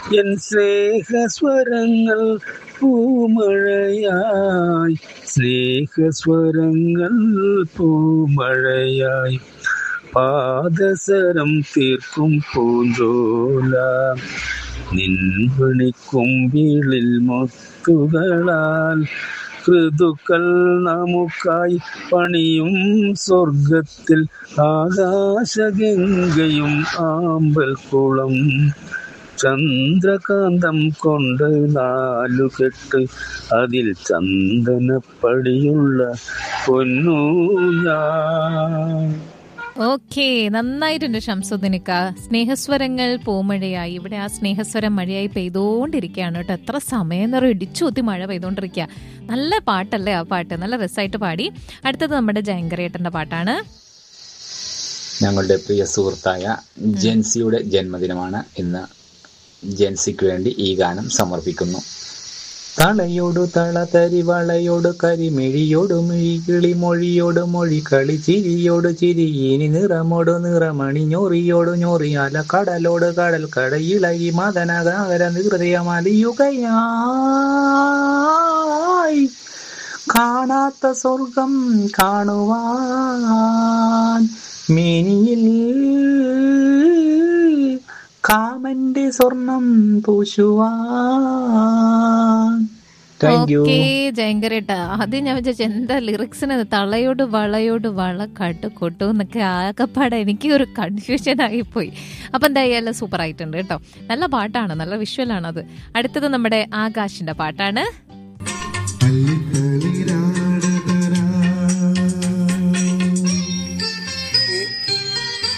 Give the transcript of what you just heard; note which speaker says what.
Speaker 1: N സ്നേഹസ്വരങ്ങൾ പൂമഴയായി സ്നേഹസ്വരങ്ങൾ പൂമഴയായി പാദസരം തീർക്കും പൂഞ്ചോല നിൻവിളിക്കുമ്പിളിൽ മുത്തുകളാൽ ഋതുക്കൾ നമുക്കായി പണിയും സ്വർഗത്തിൽ ആകാശഗംഗയും ആമ്പൽ കുളം ചന്ദ്രകാന്തം കൊണ്ട് നാലുകെട്ട് അതിൽ ചന്ദനപ്പടിയുള്ള പൊന്നു ഞാൻ
Speaker 2: ഓക്കെ നന്നായിട്ടുണ്ട് ഷംസുദ്ദിനിക്ക സ്നേഹസ്വരങ്ങൾ പൂമഴയായി ഇവിടെ ആ സ്നേഹസ്വരം മഴയായി പെയ്തോണ്ടിരിക്കുകയാണ് കേട്ടോ എത്ര സമയം എന്ന് പറയും ഇടിച്ചൂത്തി മഴ പെയ്തോണ്ടിരിക്കുക നല്ല പാട്ടല്ലേ ആ പാട്ട് നല്ല രസമായിട്ട് പാടി അടുത്തത് നമ്മുടെ ജയങ്കരേട്ടന്റെ പാട്ടാണ്
Speaker 3: ഞങ്ങളുടെ പ്രിയ സുഹൃത്തായ ജെൻസിയുടെ ജന്മദിനമാണ് ഇന്ന് ജെൻസിക്ക് വേണ്ടി ഈ ഗാനം സമർപ്പിക്കുന്നു തളയോടു തള തരി വളയോട് കരിമിഴിയോട് മിഴികിളി മൊഴിയോട് മൊഴി കളി ചിരിയോട് ചിരി ഇനി നിറമോട് നിറമണി ഞൊറിയോട് ഞൊറിയാല കടലോട് കടൽ കടയിളകി മദനകാകര ഹൃദയമലിയുകയായി കാണാത്ത സ്വർഗം കാണുവാൻ മേനിയിൽ കാമന്റെ സ്വർണം പൂശുവാൻ താങ്ക് യു
Speaker 2: ഓക്കെ ജയങ്കരേട്ട ആദ്യം ഞാൻ വിചാരിച്ചു എന്താ ലിറിക്സിന് തളയോട് വളയോട് വള കട്ട് കൊട്ടു എന്നൊക്കെ ആകെപ്പാടെ എനിക്ക് ഒരു കൺഫ്യൂഷൻ ആയിപ്പോയി അപ്പൊ എന്തായാലും സൂപ്പർ ആയിട്ടുണ്ട് കേട്ടോ നല്ല പാട്ടാണ് നല്ല വിഷ്വലാണ് അത് അടുത്തത് നമ്മുടെ ആകാശിന്റെ പാട്ടാണ്
Speaker 4: അല്ലേ